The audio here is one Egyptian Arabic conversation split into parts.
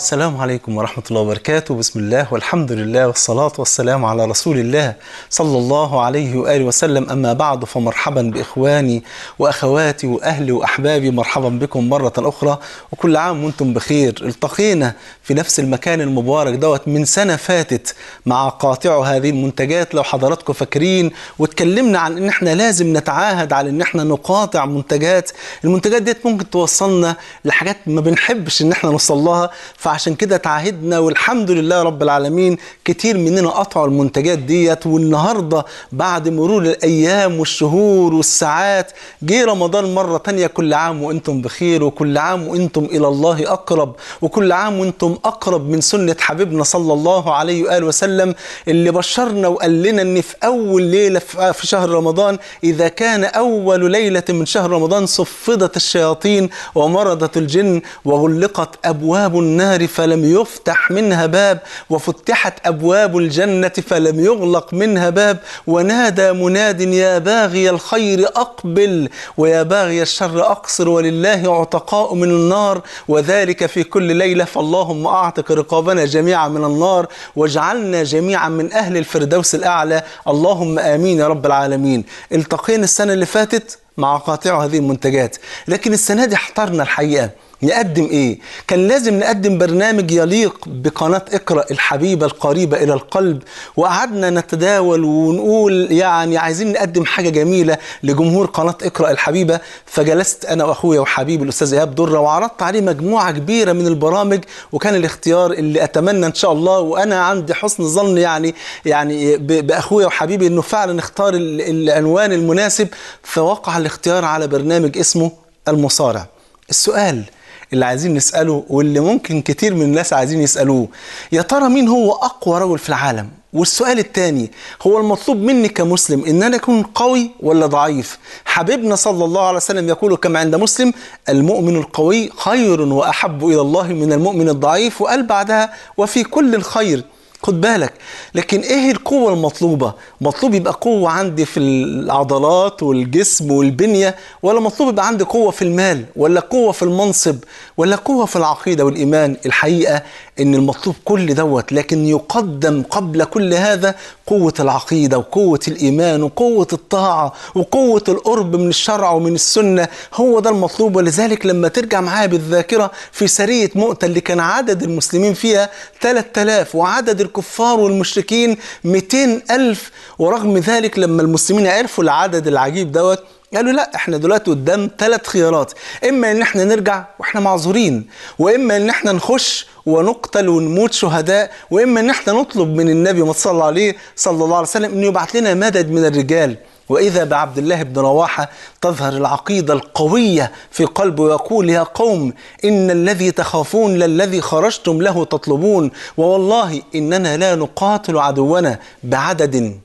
السلام عليكم ورحمة الله وبركاته بسم الله والحمد لله والصلاة والسلام على رسول الله صلى الله عليه وآله وسلم أما بعد فمرحبا بإخواني وأخواتي وأهلي وأحبابي مرحبا بكم مرة أخرى وكل عام وأنتم بخير التقينا في نفس المكان المبارك دوت من سنة فاتت مع قاطع هذه المنتجات لو حضراتكم فاكرين واتكلمنا عن ان احنا لازم نتعاهد على ان احنا نقاطع منتجات المنتجات ديت ممكن توصلنا لحاجات ما بنحبش ان احنا نوصل لها فعشان كده تعاهدنا والحمد لله رب العالمين كتير مننا قطعوا المنتجات ديت والنهارده بعد مرور الايام والشهور والساعات جه رمضان مره تانية كل عام وانتم بخير وكل عام وانتم الى الله اقرب وكل عام وانتم اقرب من سنه حبيبنا صلى الله عليه واله وسلم اللي بشرنا وقال لنا ان في اول ليله في شهر رمضان اذا كان اول ليله من شهر رمضان صفدت الشياطين ومرضت الجن وغلقت ابواب النار فلم يفتح منها باب وفتحت ابواب الجنه فلم يغلق منها باب ونادى مناد يا باغي الخير اقبل ويا باغي الشر اقصر ولله عتقاء من النار وذلك في كل ليله فاللهم اعتق رقابنا جميعا من النار واجعلنا جميعا من اهل الفردوس الاعلى اللهم امين يا رب العالمين التقينا السنه اللي فاتت مع قاطع هذه المنتجات لكن السنه دي احترنا الحقيقه نقدم ايه كان لازم نقدم برنامج يليق بقناة اقرأ الحبيبة القريبة الى القلب وقعدنا نتداول ونقول يعني عايزين نقدم حاجة جميلة لجمهور قناة اقرأ الحبيبة فجلست انا واخويا وحبيبي الاستاذ ايهاب درة وعرضت عليه مجموعة كبيرة من البرامج وكان الاختيار اللي اتمنى ان شاء الله وانا عندي حسن ظن يعني يعني باخويا وحبيبي انه فعلا اختار العنوان المناسب فوقع الاختيار على برنامج اسمه المصارع السؤال اللي عايزين نسأله واللي ممكن كتير من الناس عايزين يسألوه يا ترى مين هو أقوى رجل في العالم والسؤال الثاني هو المطلوب مني كمسلم ان انا اكون قوي ولا ضعيف حبيبنا صلى الله عليه وسلم يقول كما عند مسلم المؤمن القوي خير واحب الى الله من المؤمن الضعيف وقال بعدها وفي كل الخير خد بالك لكن ايه القوة المطلوبة مطلوب يبقى قوة عندي في العضلات والجسم والبنية ولا مطلوب يبقى عندي قوة في المال ولا قوة في المنصب ولا قوة في العقيدة والإيمان الحقيقة ان المطلوب كل دوت لكن يقدم قبل كل هذا قوة العقيدة وقوة الإيمان وقوة الطاعة وقوة القرب من الشرع ومن السنة هو ده المطلوب ولذلك لما ترجع معايا بالذاكرة في سرية مؤتة اللي كان عدد المسلمين فيها 3000 وعدد الكفار والمشركين 200 ألف ورغم ذلك لما المسلمين عرفوا العدد العجيب دوت قالوا لا احنا دلوقتي قدام ثلاث خيارات اما ان احنا نرجع واحنا معذورين واما ان احنا نخش ونقتل ونموت شهداء واما ان احنا نطلب من النبي ما صلى عليه صلى الله عليه وسلم انه يبعث لنا مدد من الرجال وإذا بعبد الله بن رواحة تظهر العقيدة القوية في قلبه ويقول يا قوم إن الذي تخافون للذي خرجتم له تطلبون ووالله إننا لا نقاتل عدونا بعدد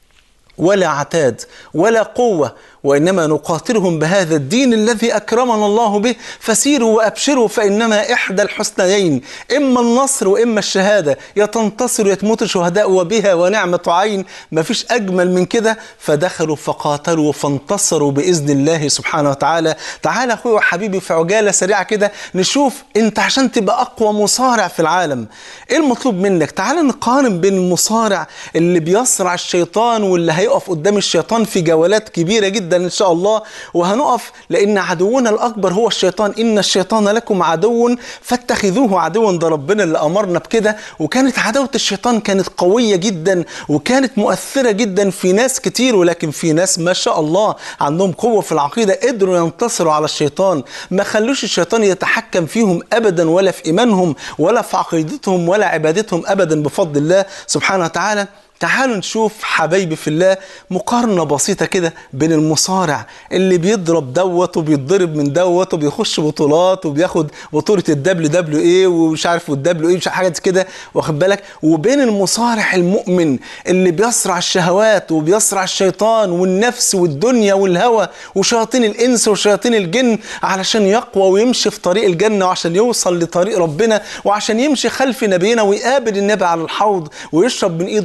ولا عتاد ولا قوة وإنما نقاتلهم بهذا الدين الذي أكرمنا الله به فسيروا وأبشروا فإنما إحدى الحسنيين إما النصر وإما الشهادة يا تنتصر يا تموت شهداء وبها ونعمة عين ما فيش أجمل من كده فدخلوا فقاتلوا فانتصروا بإذن الله سبحانه وتعالى تعالى أخوي وحبيبي في عجالة سريعة كده نشوف أنت عشان تبقى أقوى مصارع في العالم إيه المطلوب منك تعالى نقارن بين المصارع اللي بيصرع الشيطان واللي هيقف قدام الشيطان في جولات كبيرة جدا جدا ان شاء الله وهنقف لان عدونا الاكبر هو الشيطان ان الشيطان لكم عدو فاتخذوه عدوا ده ربنا اللي امرنا بكده وكانت عداوه الشيطان كانت قويه جدا وكانت مؤثره جدا في ناس كتير ولكن في ناس ما شاء الله عندهم قوه في العقيده قدروا ينتصروا على الشيطان ما خلوش الشيطان يتحكم فيهم ابدا ولا في ايمانهم ولا في عقيدتهم ولا عبادتهم ابدا بفضل الله سبحانه وتعالى تعالوا نشوف حبايبي في الله مقارنة بسيطة كده بين المصارع اللي بيضرب دوت وبيتضرب من دوت وبيخش بطولات وبياخد بطولة الدبليو دبليو ايه ومش عارف والدبليو ايه مش حاجات كده واخد بالك وبين المصارع المؤمن اللي بيصرع الشهوات وبيصرع الشيطان والنفس والدنيا والهوى وشياطين الانس وشياطين الجن علشان يقوى ويمشي في طريق الجنة وعشان يوصل لطريق ربنا وعشان يمشي خلف نبينا ويقابل النبي على الحوض ويشرب من ايده شربة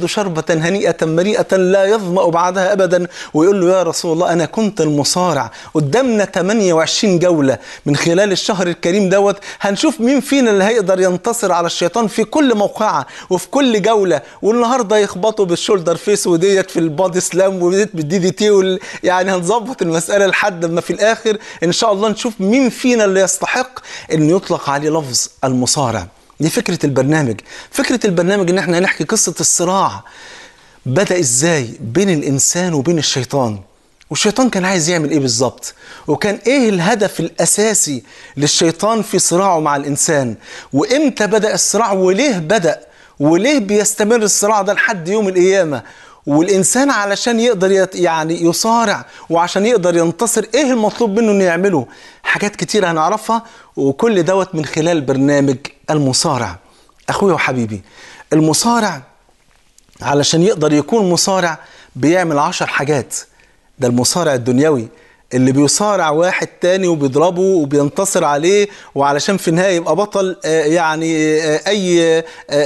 هنيئة مريئة لا يظمأ بعدها أبدا ويقول له يا رسول الله أنا كنت المصارع قدامنا 28 جولة من خلال الشهر الكريم دوت هنشوف مين فينا اللي هيقدر ينتصر على الشيطان في كل موقعة وفي كل جولة والنهاردة يخبطوا بالشولدر فيس وديت في البادي سلام وديت بالدي دي تي وال... يعني هنظبط المسألة لحد ما في الآخر إن شاء الله نشوف مين فينا اللي يستحق إنه يطلق عليه لفظ المصارع دي فكرة البرنامج فكرة البرنامج إن احنا هنحكي قصة الصراع بدأ إزاي بين الإنسان وبين الشيطان والشيطان كان عايز يعمل إيه بالظبط وكان إيه الهدف الأساسي للشيطان في صراعه مع الإنسان وإمتى بدأ الصراع وليه بدأ وليه بيستمر الصراع ده لحد يوم القيامة والإنسان علشان يقدر يت يعني يصارع وعشان يقدر ينتصر إيه المطلوب منه إنه يعمله حاجات كتير هنعرفها وكل دوت من خلال برنامج المصارع أخويا وحبيبي المصارع علشان يقدر يكون مصارع بيعمل عشر حاجات ده المصارع الدنيوي اللي بيصارع واحد تاني وبيضربه وبينتصر عليه وعلشان في النهاية يبقى بطل يعني أي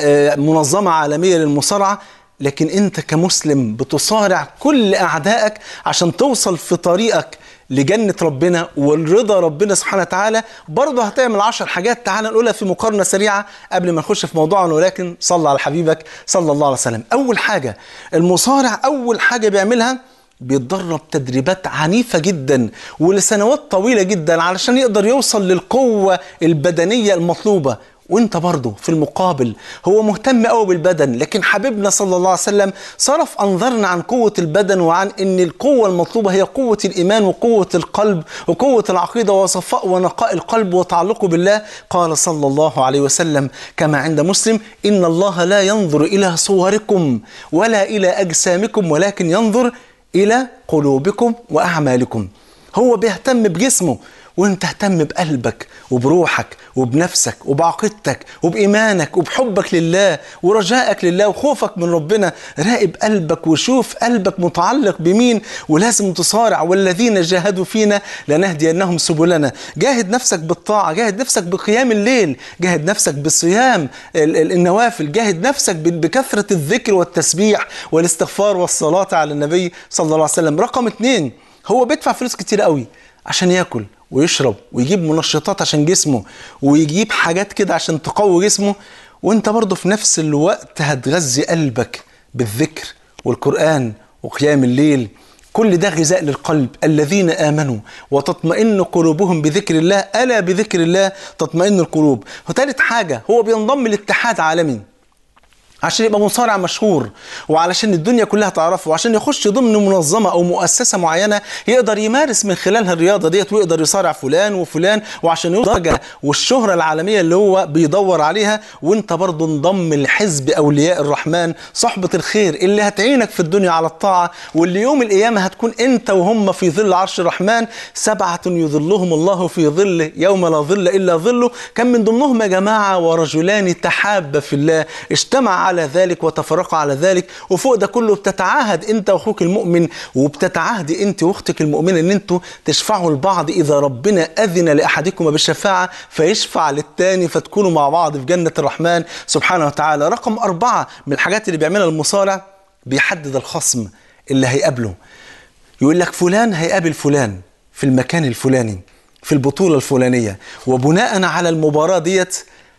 منظمة عالمية للمصارعة لكن أنت كمسلم بتصارع كل أعدائك عشان توصل في طريقك لجنة ربنا والرضا ربنا سبحانه وتعالى برضه هتعمل عشر حاجات تعال نقولها في مقارنة سريعة قبل ما نخش في موضوعنا ولكن صلى على حبيبك صلى الله عليه وسلم أول حاجة المصارع أول حاجة بيعملها بيتدرب تدريبات عنيفة جدا ولسنوات طويلة جدا علشان يقدر يوصل للقوة البدنية المطلوبة وانت برضه في المقابل هو مهتم قوي بالبدن لكن حبيبنا صلى الله عليه وسلم صرف انظارنا عن قوه البدن وعن ان القوه المطلوبه هي قوه الايمان وقوه القلب وقوه العقيده وصفاء ونقاء القلب وتعلقه بالله قال صلى الله عليه وسلم كما عند مسلم ان الله لا ينظر الى صوركم ولا الى اجسامكم ولكن ينظر الى قلوبكم واعمالكم هو بيهتم بجسمه وانت اهتم بقلبك وبروحك وبنفسك وبعقيدتك وبإيمانك وبحبك لله ورجائك لله وخوفك من ربنا راقب قلبك وشوف قلبك متعلق بمين ولازم تصارع والذين جاهدوا فينا لنهدينهم سبلنا جاهد نفسك بالطاعة جاهد نفسك بقيام الليل جاهد نفسك بالصيام النوافل جاهد نفسك بكثرة الذكر والتسبيح والاستغفار والصلاة على النبي صلى الله عليه وسلم رقم اتنين هو بيدفع فلوس كتير قوي عشان ياكل ويشرب ويجيب منشطات عشان جسمه ويجيب حاجات كده عشان تقوي جسمه وانت برضه في نفس الوقت هتغذي قلبك بالذكر والقرآن وقيام الليل كل ده غذاء للقلب الذين آمنوا وتطمئن قلوبهم بذكر الله ألا بذكر الله تطمئن القلوب وثالث حاجة هو بينضم لاتحاد عالمي عشان يبقى مصارع مشهور وعلشان الدنيا كلها تعرفه وعشان يخش ضمن منظمة أو مؤسسة معينة يقدر يمارس من خلالها الرياضة ديت ويقدر يصارع فلان وفلان وعشان يوصل والشهرة العالمية اللي هو بيدور عليها وانت برضه انضم لحزب أولياء الرحمن صحبة الخير اللي هتعينك في الدنيا على الطاعة واللي يوم القيامة هتكون انت وهم في ظل عرش الرحمن سبعة يظلهم الله في ظله يوم لا ظل إلا ظله كان من ضمنهم يا جماعة ورجلان تحابا في الله اجتمع على ذلك وتفرقوا على ذلك وفوق ده كله بتتعاهد انت واخوك المؤمن وبتتعاهدي انت واختك المؤمنه ان انتوا تشفعوا لبعض اذا ربنا اذن لاحدكم بالشفاعه فيشفع للتاني فتكونوا مع بعض في جنه الرحمن سبحانه وتعالى رقم أربعة من الحاجات اللي بيعملها المصارع بيحدد الخصم اللي هيقابله يقول لك فلان هيقابل فلان في المكان الفلاني في البطوله الفلانيه وبناء على المباراه ديت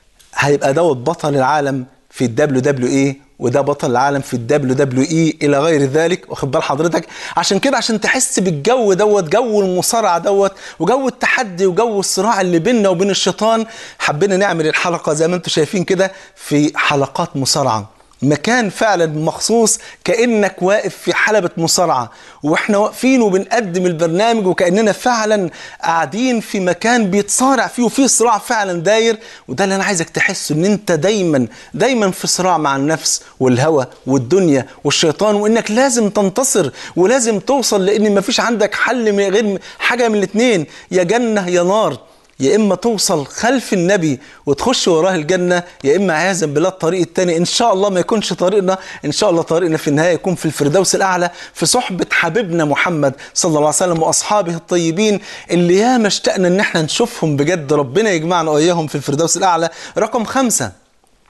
هيبقى دوت بطل العالم في الدبليو دبليو اي وده بطل العالم في الدبليو دبليو اي الى غير ذلك واخد بال حضرتك عشان كده عشان تحس بالجو دوت جو المصارعه دوت وجو التحدي وجو الصراع اللي بيننا وبين الشيطان حبينا نعمل الحلقه زي ما انتم شايفين كده في حلقات مصارعه مكان فعلا مخصوص كانك واقف في حلبة مصارعة واحنا واقفين وبنقدم البرنامج وكاننا فعلا قاعدين في مكان بيتصارع فيه وفيه صراع فعلا داير وده اللي انا عايزك تحسه ان انت دايما دايما في صراع مع النفس والهوى والدنيا والشيطان وانك لازم تنتصر ولازم توصل لان مفيش عندك حل من غير حاجة من الاتنين يا جنة يا نار يا اما توصل خلف النبي وتخش وراه الجنه يا اما عياذا بالله الطريق الثاني ان شاء الله ما يكونش طريقنا ان شاء الله طريقنا في النهايه يكون في الفردوس الاعلى في صحبه حبيبنا محمد صلى الله عليه وسلم واصحابه الطيبين اللي ياما اشتقنا ان احنا نشوفهم بجد ربنا يجمعنا واياهم في الفردوس الاعلى رقم خمسة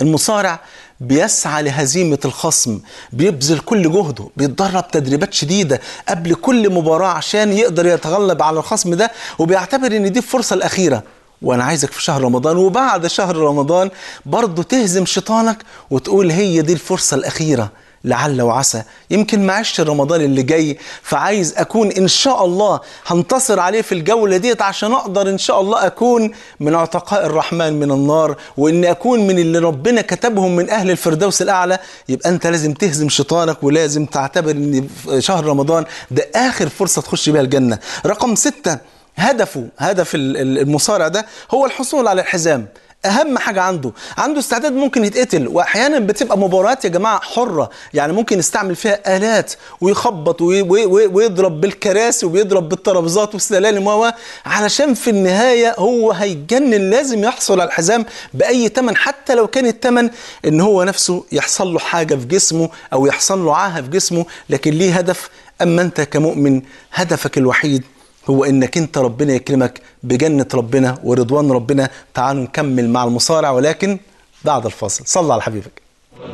المصارع بيسعى لهزيمة الخصم بيبذل كل جهده بيتدرب تدريبات شديدة قبل كل مباراة عشان يقدر يتغلب على الخصم ده وبيعتبر ان دي الفرصة الأخيرة وانا عايزك في شهر رمضان وبعد شهر رمضان برضه تهزم شيطانك وتقول هي دي الفرصة الأخيرة لعل وعسى يمكن ما عشت رمضان اللي جاي فعايز اكون ان شاء الله هنتصر عليه في الجوله ديت عشان اقدر ان شاء الله اكون من عتقاء الرحمن من النار وان اكون من اللي ربنا كتبهم من اهل الفردوس الاعلى يبقى انت لازم تهزم شيطانك ولازم تعتبر ان شهر رمضان ده اخر فرصه تخش بيها الجنه رقم ستة هدفه هدف المصارع ده هو الحصول على الحزام اهم حاجه عنده عنده استعداد ممكن يتقتل واحيانا بتبقى مباريات يا جماعه حره يعني ممكن يستعمل فيها الات ويخبط وي وي وي ويضرب بالكراسي وبيضرب بالترابيزات والسلالم و علشان في النهايه هو هيتجنن لازم يحصل على الحزام باي ثمن حتى لو كان الثمن ان هو نفسه يحصل له حاجه في جسمه او يحصل له عاهه في جسمه لكن ليه هدف اما انت كمؤمن هدفك الوحيد هو انك انت ربنا يكرمك بجنة ربنا ورضوان ربنا تعالوا نكمل مع المصارع ولكن بعد الفاصل صلى على حبيبك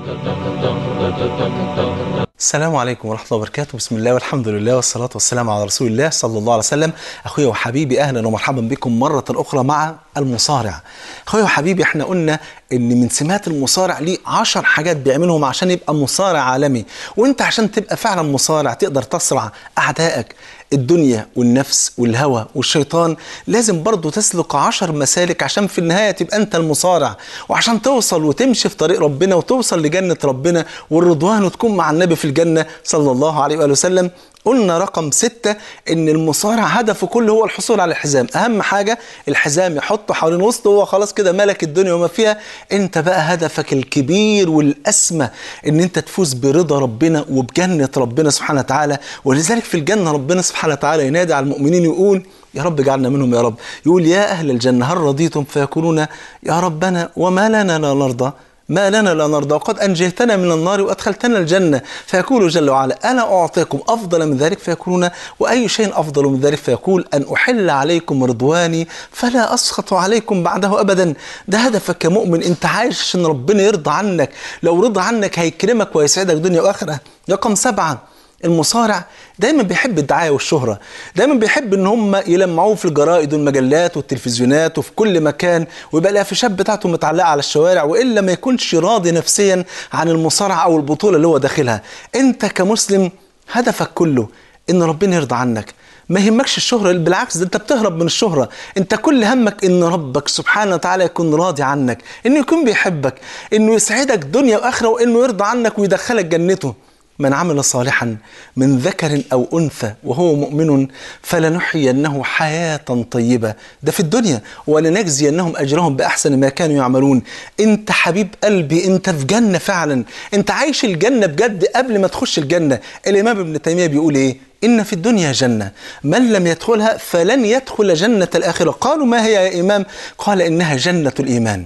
السلام عليكم ورحمة الله وبركاته بسم الله والحمد لله والصلاة والسلام على رسول الله صلى الله عليه وسلم أخويا وحبيبي أهلا ومرحبا بكم مرة أخرى مع المصارع أخويا وحبيبي احنا قلنا ان من سمات المصارع ليه عشر حاجات بيعملهم عشان يبقى مصارع عالمي وانت عشان تبقى فعلا مصارع تقدر تصرع أعدائك الدنيا والنفس والهوى والشيطان لازم برضه تسلك عشر مسالك عشان في النهاية تبقى أنت المصارع وعشان توصل وتمشي في طريق ربنا وتوصل لجنة ربنا والرضوان وتكون مع النبي في الجنة صلى الله عليه وآله وسلم قلنا رقم ستة ان المصارع هدفه كله هو الحصول على الحزام اهم حاجة الحزام يحطه حوالين وسطه هو خلاص كده ملك الدنيا وما فيها انت بقى هدفك الكبير والاسمى ان انت تفوز برضا ربنا وبجنة ربنا سبحانه وتعالى ولذلك في الجنة ربنا سبحانه وتعالى ينادي على المؤمنين يقول يا رب اجعلنا منهم يا رب يقول يا أهل الجنة هل رضيتم فيقولون يا ربنا وما لنا لا نرضى ما لنا لا نرضى وقد أنجيتنا من النار وأدخلتنا الجنة فيقول جل وعلا أنا أعطيكم أفضل من ذلك فيقولون وأي شيء أفضل من ذلك فيقول أن أحل عليكم رضواني فلا أسخط عليكم بعده أبدا ده هدفك كمؤمن أنت عايش عشان ربنا يرضى عنك لو رضى عنك هيكرمك ويسعدك دنيا وآخرة رقم سبعة المصارع دايما بيحب الدعايه والشهره دايما بيحب ان هم يلمعوه في الجرائد والمجلات والتلفزيونات وفي كل مكان ويبقى الافيشات بتاعته متعلقه على الشوارع والا ما يكونش راضي نفسيا عن المصارعه او البطوله اللي هو داخلها انت كمسلم هدفك كله ان ربنا يرضى عنك ما يهمكش الشهرة بالعكس ده انت بتهرب من الشهرة انت كل همك ان ربك سبحانه وتعالى يكون راضي عنك انه يكون بيحبك انه يسعدك دنيا واخرة وانه يرضى عنك ويدخلك جنته من عمل صالحا من ذكر أو أنثى وهو مؤمن فلنحيينه حياة طيبة ده في الدنيا ولنجزينهم أجرهم بأحسن ما كانوا يعملون أنت حبيب قلبي أنت في جنة فعلا أنت عايش الجنة بجد قبل ما تخش الجنة الإمام ابن تيمية بيقول إيه إن في الدنيا جنة من لم يدخلها فلن يدخل جنة الآخرة قالوا ما هي يا إمام قال إنها جنة الإيمان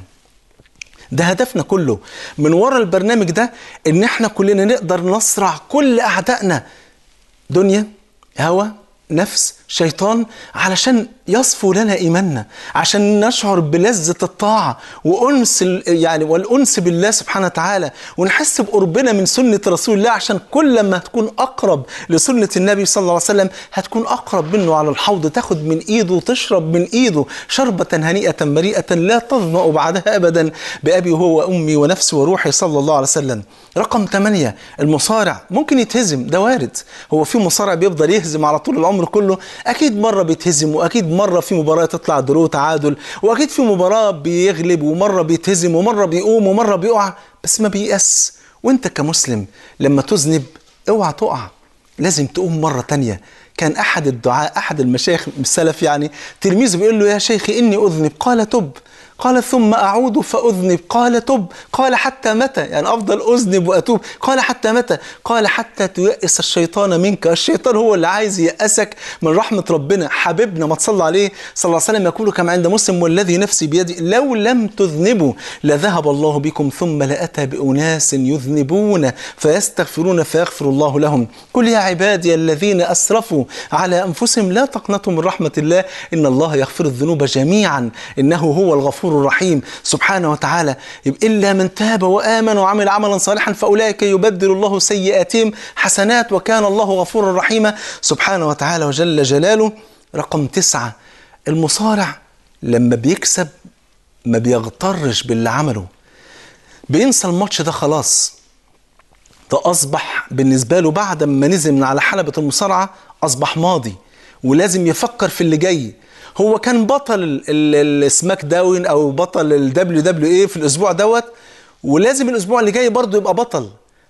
ده هدفنا كله من ورا البرنامج ده ان احنا كلنا نقدر نصرع كل اعدائنا دنيا هوى نفس شيطان علشان يصفو لنا ايماننا عشان نشعر بلذة الطاعة وانس يعني والانس بالله سبحانه وتعالى ونحس بقربنا من سنة رسول الله عشان كل ما تكون اقرب لسنة النبي صلى الله عليه وسلم هتكون اقرب منه على الحوض تاخد من ايده وتشرب من ايده شربة هنيئة مريئة لا تظمأ بعدها ابدا بابي هو وامي ونفسي وروحي صلى الله عليه وسلم رقم ثمانية المصارع ممكن يتهزم ده وارد هو في مصارع بيفضل يهزم على طول العمر كله اكيد مرة بيتهزم واكيد مرة في مباراة تطلع درو تعادل واكيد في مباراة بيغلب ومرة بيتهزم ومرة بيقوم ومرة بيقع بس ما بيأس وانت كمسلم لما تذنب اوعى تقع لازم تقوم مرة تانية كان أحد الدعاء أحد المشايخ السلف يعني تلميذه بيقول له يا شيخي إني أذنب قال تب قال ثم أعود فأذنب قال تب قال حتى متى يعني أفضل أذنب وأتوب قال حتى متى قال حتى تيأس الشيطان منك الشيطان هو اللي عايز يأسك من رحمة ربنا حبيبنا ما تصلى عليه صلى الله عليه وسلم يقول كما عند مسلم والذي نفسي بيدي لو لم تذنبوا لذهب الله بكم ثم لأتى بأناس يذنبون فيستغفرون فيغفر الله لهم قل يا عبادي الذين أسرفوا على أنفسهم لا تقنطوا من رحمة الله إن الله يغفر الذنوب جميعا إنه هو الغفور غفور رحيم سبحانه وتعالى يبقى إلا من تاب وآمن وعمل عملا صالحا فأولئك يبدل الله سيئاتهم حسنات وكان الله غفورا رحيما سبحانه وتعالى وجل جلاله رقم تسعة المصارع لما بيكسب ما بيغترش باللي عمله بينسى الماتش ده خلاص ده أصبح بالنسبة له بعد ما نزل من على حلبة المصارعة أصبح ماضي ولازم يفكر في اللي جاي هو كان بطل السماك داون أو بطل الدبليو دبليو اي في الأسبوع دوت ولازم الأسبوع اللي جاي برضه يبقى بطل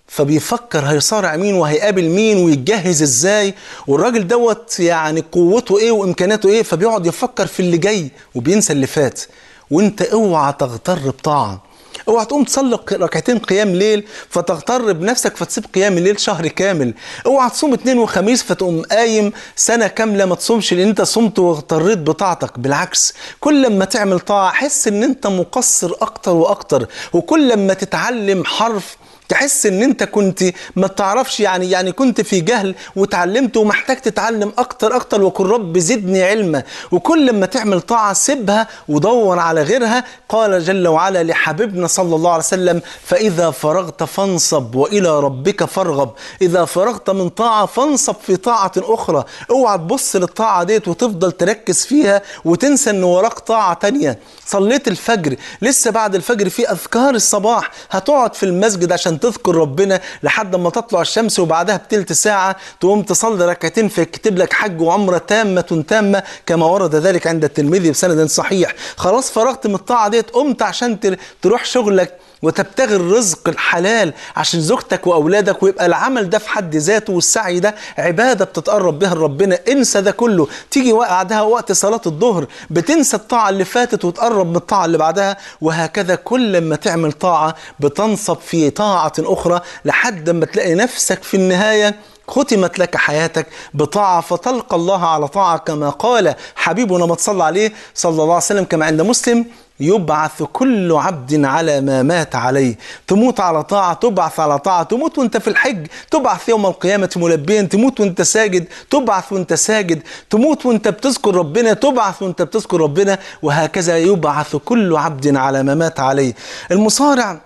فبيفكر هيصارع مين وهيقابل مين ويتجهز ازاي والراجل دوت يعني قوته ايه وامكاناته ايه فبيقعد يفكر في اللي جاي وبينسى اللي فات وانت اوعى تغتر بطاعه اوعى تقوم تصلي ركعتين قيام ليل فتغتر بنفسك فتسيب قيام الليل شهر كامل اوعى تصوم اثنين وخميس فتقوم قايم سنه كامله ما تصومش لان انت صمت واغتريت بطاعتك بالعكس كل لما تعمل طاعه حس ان انت مقصر اكتر واكتر وكل لما تتعلم حرف تحس ان انت كنت ما تعرفش يعني يعني كنت في جهل وتعلمت ومحتاج تتعلم اكتر اكتر وقل رب زدني علما وكل لما تعمل طاعه سيبها ودور على غيرها قال جل وعلا لحبيبنا صلى الله عليه وسلم فاذا فرغت فانصب والى ربك فارغب اذا فرغت من طاعه فانصب في طاعه اخرى اوعى تبص للطاعه ديت وتفضل تركز فيها وتنسى ان وراك طاعه تانية صليت الفجر لسه بعد الفجر في اذكار الصباح هتقعد في المسجد عشان تذكر ربنا لحد ما تطلع الشمس وبعدها بتلت ساعة تقوم تصلي ركعتين فيكتب لك حج وعمرة تامة تامة كما ورد ذلك عند الترمذي بسند صحيح خلاص فرغت من الطاعة ديت قمت عشان تروح شغلك وتبتغي الرزق الحلال عشان زوجتك واولادك ويبقى العمل ده في حد ذاته والسعي ده عباده بتتقرب بها لربنا انسى ده كله تيجي بعدها وقت صلاه الظهر بتنسى الطاعه اللي فاتت وتقرب من الطاعه اللي بعدها وهكذا كل ما تعمل طاعه بتنصب في طاعه اخرى لحد ما تلاقي نفسك في النهايه ختمت لك حياتك بطاعة فتلقى الله على طاعة كما قال حبيبنا ما تصلى عليه صلى الله عليه وسلم كما عند مسلم يبعث كل عبد على ما مات عليه تموت على طاعة تبعث على طاعة تموت وانت في الحج تبعث يوم القيامة ملبيا تموت وانت ساجد تبعث وانت ساجد تموت وانت بتذكر ربنا تبعث وانت بتذكر ربنا وهكذا يبعث كل عبد على ما مات عليه المصارع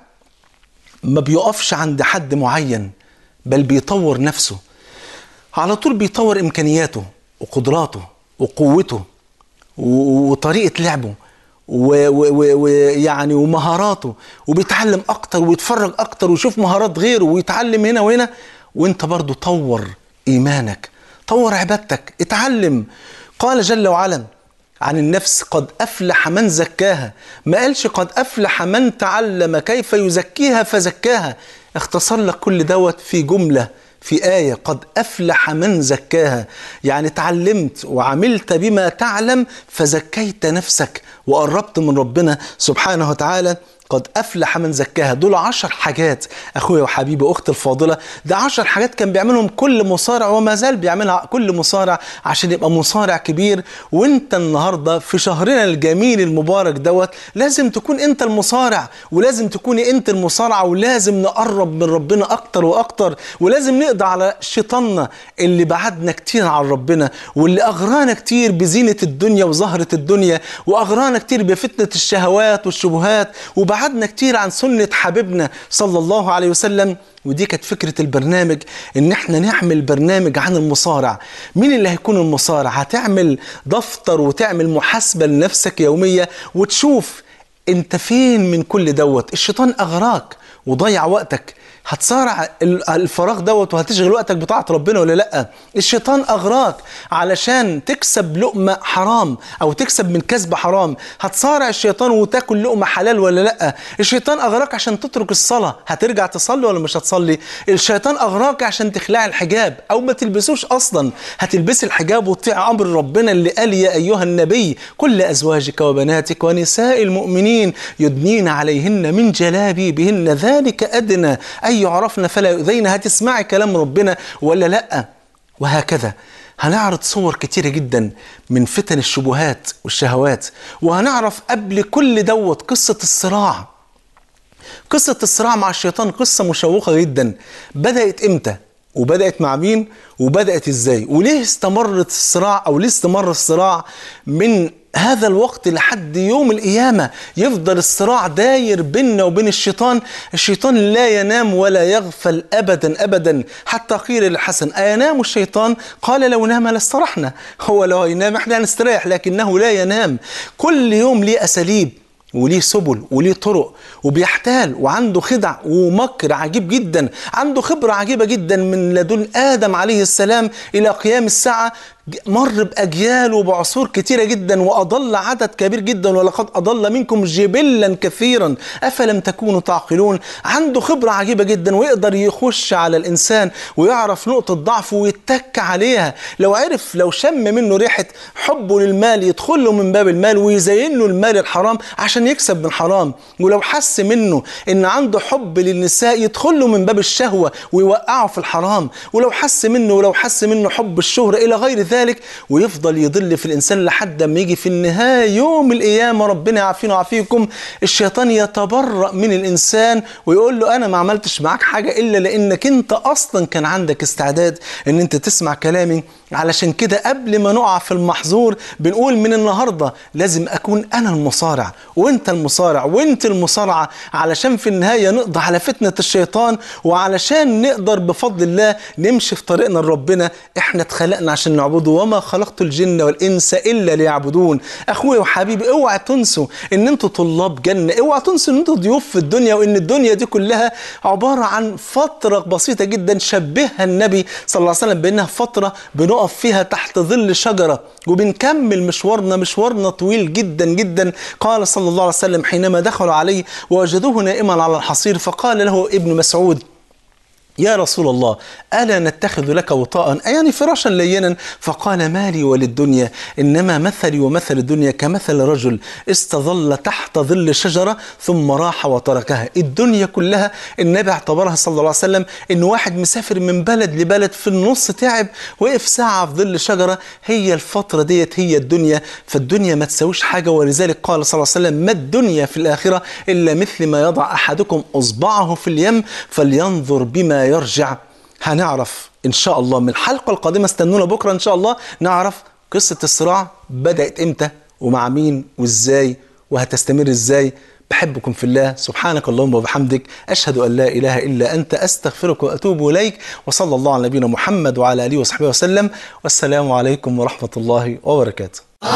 ما بيقفش عند حد معين بل بيطور نفسه على طول بيطور امكانياته وقدراته وقوته وطريقه لعبه ويعني ومهاراته وبيتعلم اكتر ويتفرج اكتر ويشوف مهارات غيره ويتعلم هنا وهنا وانت برضو طور ايمانك طور عبادتك اتعلم قال جل وعلا عن النفس قد افلح من زكاها ما قالش قد افلح من تعلم كيف يزكيها فزكاها اختصر لك كل دوت في جمله في آية قد أفلح من زكاها يعني تعلمت وعملت بما تعلم فزكيت نفسك وقربت من ربنا سبحانه وتعالى قد أفلح من زكاها دول عشر حاجات أخويا وحبيبي أختي الفاضلة ده عشر حاجات كان بيعملهم كل مصارع وما زال بيعملها كل مصارع عشان يبقى مصارع كبير وانت النهاردة في شهرنا الجميل المبارك دوت لازم تكون انت المصارع ولازم تكوني انت المصارعة ولازم نقرب من ربنا أكتر وأكتر ولازم نقضي على شيطاننا اللي بعدنا كتير عن ربنا واللي أغرانا كتير بزينة الدنيا وزهرة الدنيا وأغرانا كتير بفتنة الشهوات والشبهات وبعد بعدنا كتير عن سنة حبيبنا صلى الله عليه وسلم ودي كانت فكرة البرنامج ان احنا نعمل برنامج عن المصارع مين اللي هيكون المصارع هتعمل دفتر وتعمل محاسبة لنفسك يومية وتشوف انت فين من كل دوت الشيطان اغراك وضيع وقتك هتصارع الفراغ دوت وهتشغل وقتك بطاعة ربنا ولا لا الشيطان أغراك علشان تكسب لقمة حرام أو تكسب من كسب حرام هتصارع الشيطان وتاكل لقمة حلال ولا لا الشيطان أغراك عشان تترك الصلاة هترجع تصلي ولا مش هتصلي الشيطان أغراك عشان تخلع الحجاب أو ما تلبسوش أصلا هتلبسي الحجاب وتطيع أمر ربنا اللي قال يا أيها النبي كل أزواجك وبناتك ونساء المؤمنين يدنين عليهن من جلابيبهن ذلك أدنى أن يعرفن فلا يؤذين هتسمعي كلام ربنا ولا لأ وهكذا هنعرض صور كتيرة جدا من فتن الشبهات والشهوات وهنعرف قبل كل دوت قصة الصراع قصة الصراع مع الشيطان قصة مشوقة جدا بدأت امتى وبدأت مع مين وبدأت ازاي وليه استمرت الصراع او ليه استمر الصراع من هذا الوقت لحد يوم القيامة يفضل الصراع داير بيننا وبين الشيطان الشيطان لا ينام ولا يغفل أبدا أبدا حتى قيل للحسن أينام الشيطان قال لو نام لاسترحنا هو لو ينام احنا هنستريح لكنه لا ينام كل يوم ليه أساليب وليه سبل وليه طرق وبيحتال وعنده خدع ومكر عجيب جدا عنده خبرة عجيبة جدا من لدن آدم عليه السلام إلى قيام الساعة مر بأجيال وبعصور كتيرة جدا وأضل عدد كبير جدا ولقد أضل منكم جبلا كثيرا أفلم تكونوا تعقلون عنده خبرة عجيبة جدا ويقدر يخش على الإنسان ويعرف نقطة ضعفه ويتك عليها لو عرف لو شم منه ريحة حبه للمال يدخل له من باب المال ويزين له المال الحرام عشان يكسب من حرام ولو حس منه إن عنده حب للنساء يدخل له من باب الشهوة ويوقعه في الحرام ولو حس منه ولو حس منه حب الشهرة إلى غير ذلك ذلك ويفضل يضل في الانسان لحد ما يجي في النهايه يوم القيامه ربنا يعافينا ويعافيكم الشيطان يتبرأ من الانسان ويقول له انا ما عملتش معاك حاجه الا لانك انت اصلا كان عندك استعداد ان انت تسمع كلامي علشان كده قبل ما نقع في المحظور بنقول من النهارده لازم اكون انا المصارع وانت المصارع وانت المصارعه علشان في النهايه نقضي على فتنه الشيطان وعلشان نقدر بفضل الله نمشي في طريقنا لربنا احنا اتخلقنا عشان نعبده وما خلقت الجن والانس الا ليعبدون اخويا وحبيبي اوعى تنسوا ان انتوا طلاب جنه اوعى تنسوا ان انتوا ضيوف في الدنيا وان الدنيا دي كلها عباره عن فتره بسيطه جدا شبهها النبي صلى الله عليه وسلم بانها فتره بنقف فيها تحت ظل شجره وبنكمل مشوارنا مشوارنا طويل جدا جدا قال صلى الله عليه وسلم حينما دخلوا عليه ووجدوه نائما على الحصير فقال له ابن مسعود يا رسول الله ألا نتخذ لك وطاء يعني فراشا لينا فقال مالي وللدنيا إنما مثلي ومثل الدنيا كمثل رجل استظل تحت ظل شجرة ثم راح وتركها الدنيا كلها النبي اعتبرها صلى الله عليه وسلم إن واحد مسافر من بلد لبلد في النص تعب وقف ساعة في ظل شجرة هي الفترة ديت هي الدنيا فالدنيا ما تساويش حاجة ولذلك قال صلى الله عليه وسلم ما الدنيا في الآخرة إلا مثل ما يضع أحدكم أصبعه في اليم فلينظر بما يرجع هنعرف ان شاء الله من الحلقه القادمه استنونا بكره ان شاء الله نعرف قصه الصراع بدات امتى ومع مين وازاي وهتستمر ازاي بحبكم في الله سبحانك اللهم وبحمدك أشهد أن لا إله إلا أنت أستغفرك وأتوب إليك وصلى الله على نبينا محمد وعلى آله وصحبه وسلم والسلام عليكم ورحمة الله وبركاته